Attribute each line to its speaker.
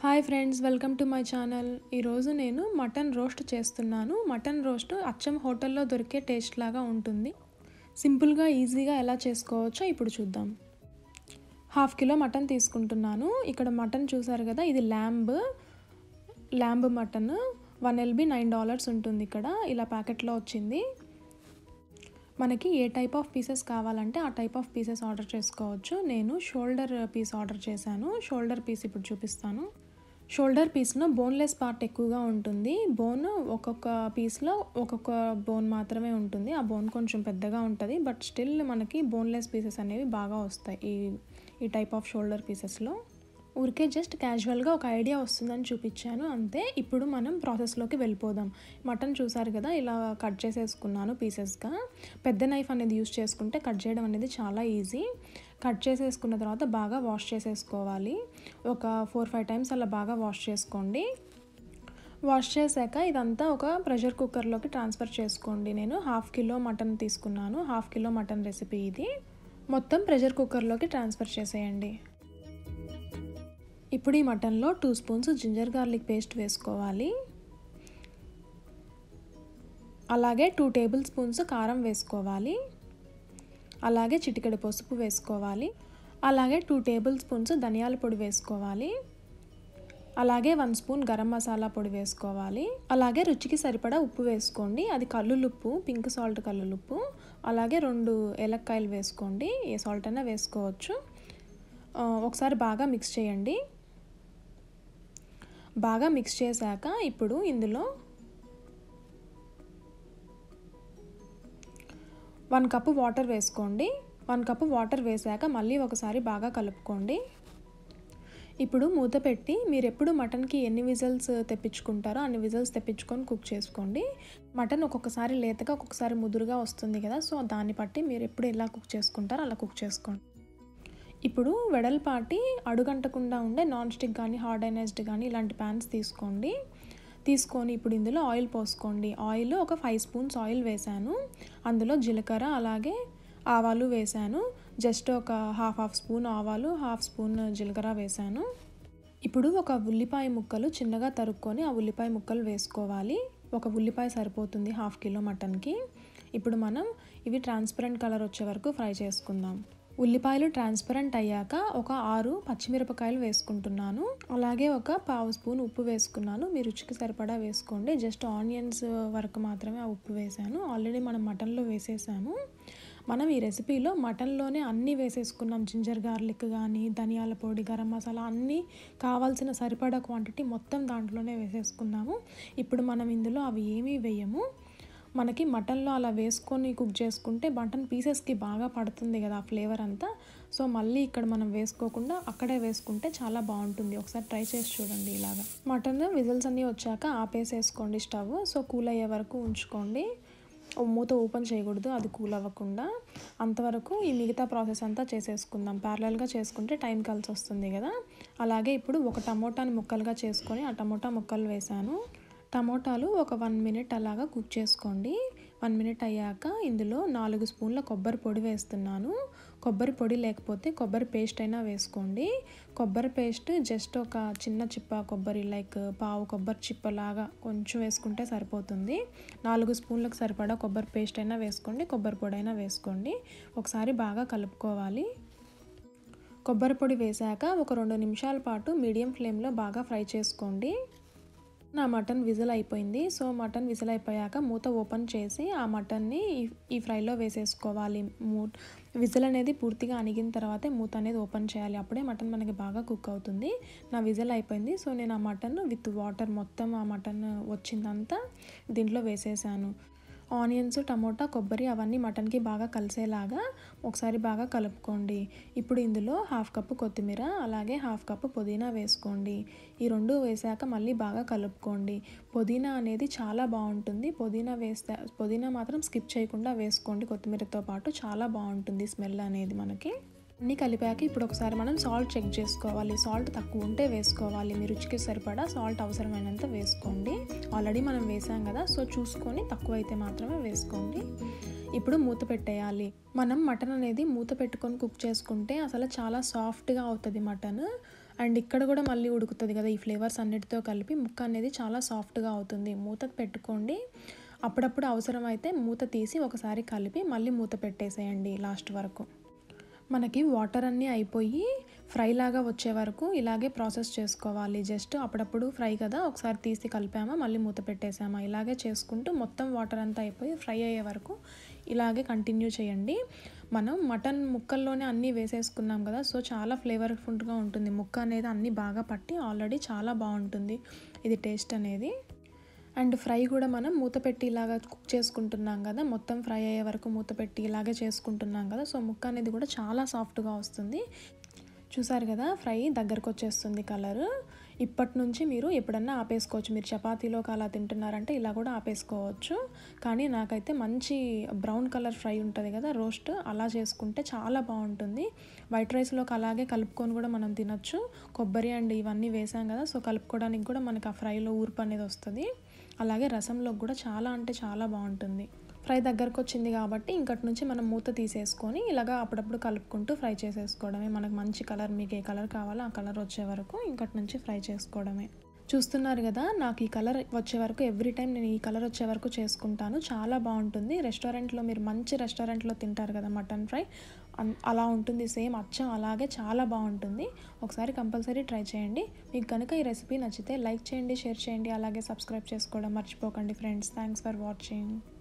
Speaker 1: hi friends welcome to my channel ఈరోజు నేను mutton roast చేస్తున్నాను మటన్ రోస్ట్ అచ్చం హోటల్లో దొరికే టేస్ట్ లాగా ఉంటుంది సింపుల్గా ఈజీగా ఎలా చేసుకోవచ్చో ఇప్పుడు చూద్దాం హాఫ్ కిలో మటన్ తీసుకుంటున్నాను ఇక్కడ మటన్ చూసారు కదా ఇది lamb lamb mutton one LB nine dollars ఉంటుంది ఇక్కడ ఇలా ప్యాకెట్లో వచ్చింది మనకి ఏ టైప్ ఆఫ్ పీసెస్ కావాలంటే ఆ టైప్ ఆఫ్ పీసెస్ ఆర్డర్ చేసుకోవచ్చు నేను షోల్డర్ పీస్ ఆర్డర్ చేశాను షోల్డర్ పీస్ ఇప్పుడు చూపిస్తాను షోల్డర్ పీస్లో బోన్లెస్ పార్ట్ ఎక్కువగా ఉంటుంది బోన్ ఒక్కొక్క పీస్లో ఒక్కొక్క బోన్ మాత్రమే ఉంటుంది ఆ బోన్ కొంచెం పెద్దగా ఉంటుంది బట్ స్టిల్ మనకి బోన్లెస్ పీసెస్ అనేవి బాగా వస్తాయి ఈ ఈ టైప్ ఆఫ్ షోల్డర్ పీసెస్లో ఊరికే జస్ట్ క్యాజువల్గా ఒక ఐడియా వస్తుందని చూపించాను అంతే ఇప్పుడు మనం ప్రాసెస్లోకి వెళ్ళిపోదాం మటన్ చూసారు కదా ఇలా కట్ చేసేసుకున్నాను పీసెస్గా పెద్ద నైఫ్ అనేది యూస్ చేసుకుంటే కట్ చేయడం అనేది చాలా ఈజీ కట్ చేసేసుకున్న తర్వాత బాగా వాష్ చేసేసుకోవాలి ఒక ఫోర్ ఫైవ్ టైమ్స్ అలా బాగా వాష్ చేసుకోండి వాష్ చేశాక ఇదంతా ఒక ప్రెషర్ కుక్కర్లోకి ట్రాన్స్ఫర్ చేసుకోండి నేను హాఫ్ కిలో మటన్ తీసుకున్నాను హాఫ్ కిలో మటన్ రెసిపీ ఇది మొత్తం ప్రెషర్ కుక్కర్లోకి ట్రాన్స్ఫర్ చేసేయండి ఇప్పుడు ఈ మటన్లో two spoons ginger garlic paste వేసుకోవాలి అలాగే టూ టేబుల్ స్పూన్స్ కారం వేసుకోవాలి అలాగే చిటికెడు పసుపు వేసుకోవాలి అలాగే టూ టేబుల్ స్పూన్స్ ధనియాల పొడి వేసుకోవాలి అలాగే వన్ స్పూన్ గరం మసాలా పొడి వేసుకోవాలి అలాగే రుచికి సరిపడా ఉప్పు వేసుకోండి అది కల్లులుప్పు పింక్ సాల్ట్ కల్లులుప్పు అలాగే రెండు ఏలక్కాయలు వేసుకోండి ఏ సాల్ట్ అయినా వేసుకోవచ్చు ఒకసారి బాగా మిక్స్ చేయండి బాగా మిక్స్ చేశాక ఇప్పుడు ఇందులో వన్ కప్పు వాటర్ వేసుకోండి వన్ కప్పు వాటర్ వేసాక మళ్ళీ ఒకసారి బాగా కలుపుకోండి ఇప్పుడు మూత పెట్టి మీరు ఎప్పుడు మటన్కి ఎన్ని విజల్స్ తెప్పించుకుంటారో అన్ని విజల్స్ తెప్పించుకొని కుక్ చేసుకోండి మటన్ ఒక్కొక్కసారి లేతగా ఒక్కొక్కసారి ముదురుగా వస్తుంది కదా సో దాన్ని బట్టి మీరు ఎప్పుడు ఎలా కుక్ చేసుకుంటారో అలా కుక్ చేసుకోండి ఇప్పుడు వెడల్పాటి అడుగంటకుండా ఉండే నాన్ స్టిక్ కానీ హార్డ్ ఐనైజ్డ్ కానీ ఇలాంటి ప్యాన్స్ తీసుకోండి తీసుకొని ఇప్పుడు ఇందులో ఆయిల్ పోసుకోండి ఆయిల్ ఒక ఫైవ్ స్పూన్స్ ఆయిల్ వేశాను అందులో జీలకర్ర అలాగే ఆవాలు వేశాను జస్ట్ ఒక హాఫ్ హాఫ్ స్పూన్ ఆవాలు హాఫ్ స్పూన్ జీలకర్ర వేశాను ఇప్పుడు ఒక ఉల్లిపాయ ముక్కలు చిన్నగా తరుక్కొని ఆ ఉల్లిపాయ ముక్కలు వేసుకోవాలి ఒక ఉల్లిపాయ సరిపోతుంది హాఫ్ కిలో మటన్కి ఇప్పుడు మనం ఇవి ట్రాన్స్పరెంట్ కలర్ వచ్చే వరకు ఫ్రై చేసుకుందాం ఉల్లిపాయలు ట్రాన్స్పరెంట్ అయ్యాక ఒక ఆరు పచ్చిమిరపకాయలు వేసుకుంటున్నాను అలాగే ఒక పావు స్పూన్ ఉప్పు వేసుకున్నాను మీ రుచికి సరిపడా వేసుకోండి జస్ట్ ఆనియన్స్ వరకు మాత్రమే ఆ ఉప్పు వేసాను ఆల్రెడీ మనం మటన్లో వేసేసాము మనం ఈ రెసిపీలో మటన్లోనే అన్నీ వేసేసుకున్నాం జింజర్ గార్లిక్ కానీ ధనియాల పొడి గరం మసాలా అన్నీ కావాల్సిన సరిపడా క్వాంటిటీ మొత్తం దాంట్లోనే వేసేసుకున్నాము ఇప్పుడు మనం ఇందులో అవి ఏమీ వేయము మనకి మటన్లో అలా వేసుకొని కుక్ చేసుకుంటే మటన్ పీసెస్కి బాగా పడుతుంది కదా ఆ ఫ్లేవర్ అంతా సో మళ్ళీ ఇక్కడ మనం వేసుకోకుండా అక్కడే వేసుకుంటే చాలా బాగుంటుంది ఒకసారి ట్రై చేసి చూడండి ఇలాగా మటన్ విజిల్స్ అన్నీ వచ్చాక ఆపేసేసుకోండి స్టవ్ సో కూల్ అయ్యే వరకు ఉంచుకోండి మూత ఓపెన్ చేయకూడదు అది కూల్ అవ్వకుండా అంతవరకు ఈ మిగతా ప్రాసెస్ అంతా చేసేసుకుందాం ప్యారలల్గా చేసుకుంటే టైం కలిసి వస్తుంది కదా అలాగే ఇప్పుడు ఒక టమోటాని ముక్కలుగా చేసుకొని ఆ టమోటా ముక్కలు వేసాను టమోటాలు ఒక వన్ మినిట్ అలాగా కుక్ చేసుకోండి వన్ మినిట్ అయ్యాక ఇందులో నాలుగు స్పూన్ల కొబ్బరి పొడి వేస్తున్నాను కొబ్బరి పొడి లేకపోతే కొబ్బరి పేస్ట్ అయినా వేసుకోండి కొబ్బరి పేస్ట్ జస్ట్ ఒక చిన్న చిప్ప కొబ్బరి లైక్ పావు కొబ్బరి చిప్పలాగా కొంచెం వేసుకుంటే సరిపోతుంది నాలుగు స్పూన్లకు సరిపడా కొబ్బరి పేస్ట్ అయినా వేసుకోండి కొబ్బరి పొడి అయినా వేసుకోండి ఒకసారి బాగా కలుపుకోవాలి కొబ్బరి పొడి వేశాక ఒక రెండు నిమిషాల పాటు మీడియం ఫ్లేమ్లో బాగా ఫ్రై చేసుకోండి నా మటన్ విజిల్ అయిపోయింది సో మటన్ విజిల్ అయిపోయాక మూత ఓపెన్ చేసి ఆ మటన్ని ఈ ఫ్రైలో వేసేసుకోవాలి మూ విజిల్ అనేది పూర్తిగా అణిగిన తర్వాతే మూత అనేది ఓపెన్ చేయాలి అప్పుడే మటన్ మనకి బాగా కుక్ అవుతుంది నా విజిల్ అయిపోయింది సో నేను ఆ మటన్ విత్ వాటర్ మొత్తం ఆ మటన్ వచ్చిందంతా దీంట్లో వేసేసాను ఆనియన్స్ టమోటా కొబ్బరి అవన్నీ మటన్కి బాగా కలిసేలాగా ఒకసారి బాగా కలుపుకోండి ఇప్పుడు ఇందులో హాఫ్ కప్పు కొత్తిమీర అలాగే హాఫ్ కప్పు పుదీనా వేసుకోండి ఈ రెండు వేసాక మళ్ళీ బాగా కలుపుకోండి పుదీనా అనేది చాలా బాగుంటుంది పుదీనా వేస్తే పుదీనా మాత్రం స్కిప్ చేయకుండా వేసుకోండి కొత్తిమీరతో పాటు చాలా బాగుంటుంది స్మెల్ అనేది మనకి అన్నీ కలిపాక ఇప్పుడు ఒకసారి మనం సాల్ట్ చెక్ చేసుకోవాలి సాల్ట్ తక్కువ ఉంటే వేసుకోవాలి మీ రుచికి సరిపడా సాల్ట్ అవసరమైనంత వేసుకోండి ఆల్రెడీ మనం వేసాం కదా సో చూసుకొని తక్కువ అయితే మాత్రమే వేసుకోండి ఇప్పుడు మూత పెట్టేయాలి మనం మటన్ అనేది మూత పెట్టుకొని కుక్ చేసుకుంటే అసలు చాలా సాఫ్ట్గా అవుతుంది మటన్ అండ్ ఇక్కడ కూడా మళ్ళీ ఉడుకుతుంది కదా ఈ ఫ్లేవర్స్ అన్నిటితో కలిపి ముక్క అనేది చాలా సాఫ్ట్గా అవుతుంది మూత పెట్టుకోండి అప్పుడప్పుడు అవసరమైతే మూత తీసి ఒకసారి కలిపి మళ్ళీ మూత పెట్టేసేయండి లాస్ట్ వరకు మనకి వాటర్ అన్నీ అయిపోయి ఫ్రై లాగా వచ్చే వరకు ఇలాగే ప్రాసెస్ చేసుకోవాలి జస్ట్ అప్పుడప్పుడు ఫ్రై కదా ఒకసారి తీసి కలిపామా మళ్ళీ మూత పెట్టేసామా ఇలాగే చేసుకుంటూ మొత్తం వాటర్ అంతా అయిపోయి ఫ్రై అయ్యే వరకు ఇలాగే కంటిన్యూ చేయండి మనం మటన్ ముక్కల్లోనే అన్నీ వేసేసుకున్నాం కదా సో చాలా ఫ్లేవర్ఫుల్గా ఉంటుంది ముక్క అనేది అన్నీ బాగా పట్టి ఆల్రెడీ చాలా బాగుంటుంది ఇది టేస్ట్ అనేది అండ్ ఫ్రై కూడా మనం మూత పెట్టి ఇలాగ కుక్ చేసుకుంటున్నాం కదా మొత్తం ఫ్రై అయ్యే వరకు మూత పెట్టి ఇలాగే చేసుకుంటున్నాం కదా సో ముక్క అనేది కూడా చాలా సాఫ్ట్గా వస్తుంది చూసారు కదా ఫ్రై దగ్గరకు వచ్చేస్తుంది కలర్ ఇప్పటి నుంచి మీరు ఎప్పుడన్నా ఆపేసుకోవచ్చు మీరు చపాతీలోకి అలా తింటున్నారంటే ఇలా కూడా ఆపేసుకోవచ్చు కానీ నాకైతే మంచి బ్రౌన్ కలర్ ఫ్రై ఉంటుంది కదా రోస్ట్ అలా చేసుకుంటే చాలా బాగుంటుంది వైట్ రైస్లోకి అలాగే కలుపుకొని కూడా మనం తినొచ్చు కొబ్బరి అండ్ ఇవన్నీ వేసాం కదా సో కలుపుకోవడానికి కూడా మనకి ఆ ఫ్రైలో ఊర్పు అనేది వస్తుంది అలాగే రసంలోకి కూడా చాలా అంటే చాలా బాగుంటుంది ఫ్రై దగ్గరకు వచ్చింది కాబట్టి ఇంకటి నుంచి మనం మూత తీసేసుకొని ఇలాగా అప్పుడప్పుడు కలుపుకుంటూ ఫ్రై చేసేసుకోవడమే మనకు మంచి కలర్ మీకు ఏ కలర్ కావాలో ఆ కలర్ వచ్చే వరకు ఇంకటి నుంచి ఫ్రై చేసుకోవడమే చూస్తున్నారు కదా నాకు ఈ కలర్ వచ్చే వరకు ఎవ్రీ టైం నేను ఈ కలర్ వచ్చే వరకు చేసుకుంటాను చాలా బాగుంటుంది రెస్టారెంట్లో మీరు మంచి రెస్టారెంట్లో తింటారు కదా మటన్ ఫ్రై అలా ఉంటుంది సేమ్ అచ్చం అలాగే చాలా బాగుంటుంది ఒకసారి కంపల్సరీ ట్రై చేయండి మీకు కనుక ఈ రెసిపీ నచ్చితే లైక్ చేయండి షేర్ చేయండి అలాగే సబ్స్క్రైబ్ చేసుకోవడం మర్చిపోకండి ఫ్రెండ్స్ థ్యాంక్స్ ఫర్ వాచింగ్